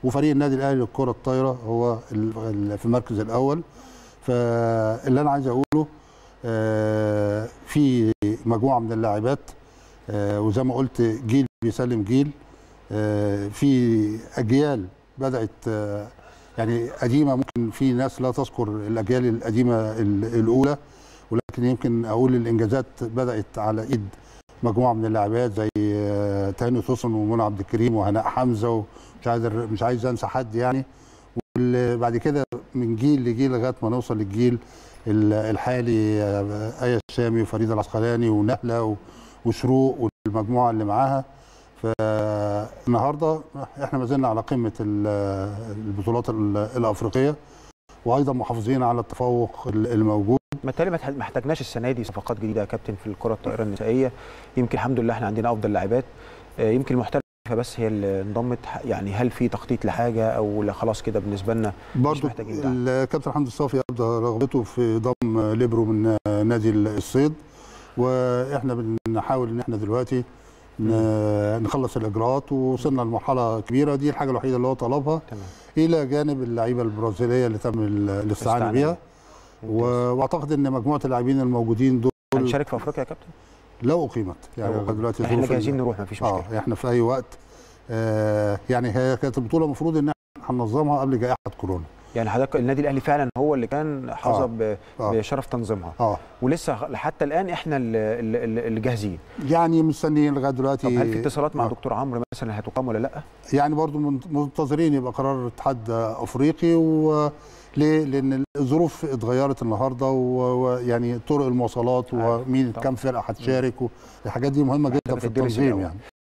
وفريق النادي الاهلي للكره الطايره هو ال- ال- في المركز الاول فاللي انا عايز اقوله آه، في مجموعه من اللاعبات آه، وزي ما قلت جيل بيسلم جيل آه، في اجيال بدات آه، يعني قديمه ممكن في ناس لا تذكر الاجيال القديمه ال- الاولى ولكن يمكن اقول الانجازات بدات على ايد مجموعه من اللاعبات زي آه، تهاني توسن ومنى عبد الكريم وهناء حمزه ومش عايز مش عايز انسى حد يعني وبعد كده من جيل لجيل لغايه ما نوصل للجيل ال- الحالي آه، ايه السامي وفريده العسقلاني ونهله و- وشروق والمجموعه اللي معاها فالنهارده احنا ما زلنا على قمه ال- البطولات ال- الافريقيه وايضا محافظين على التفوق ال- الموجود بالتالي ما تح- ما احتاجناش السنه دي صفقات جديده يا كابتن في الكره الطائره النسائيه يمكن الحمد لله احنا عندنا افضل لاعبات آه، يمكن المحترفه بس هي اللي انضمت يعني هل في تخطيط لحاجه او لا خلاص كده بالنسبه لنا برضو محتاجين دعم. الكابتن حمدي الصافي ابدى رغبته في ضم ليبرو من نادي الصيد واحنا بنحاول ان احنا دلوقتي ن- نخلص الاجراءات ووصلنا لمرحله كبيره دي الحاجه الوحيده اللي هو طلبها تمام الى جانب اللعيبه البرازيليه اللي تم ال- الاستعانه استعانة بيها ممتاز. و- واعتقد ان مجموعه اللاعبين الموجودين دول هنشارك في افريقيا يا كابتن لو اقيمت يعني لو لغاية دلوقتي احنا ظروف ال- جاهزين نروح مفيش مشكله اه احنا في اي وقت آه يعني هي كانت البطوله المفروض ان احنا هننظمها قبل جائحه كورونا يعني حضرتك النادي الاهلي فعلا هو اللي كان حظى آه. ب- آه. بشرف تنظيمها اه ولسه حتى الان احنا اللي- اللي اللي جاهزين يعني مستنيين لغايه دلوقتي طب هل في اتصالات مع آه. دكتور عمرو مثلا هتقام ولا لا يعني برضو من- منتظرين يبقى قرار اتحاد افريقي و ليه؟ لان الظروف اتغيرت النهارده و- ويعني طرق المواصلات عارف. ومين طبعا. كم فرقه هتشارك و- الحاجات دي مهمه جدا محتاجة في تدرس التنظيم الأول. يعني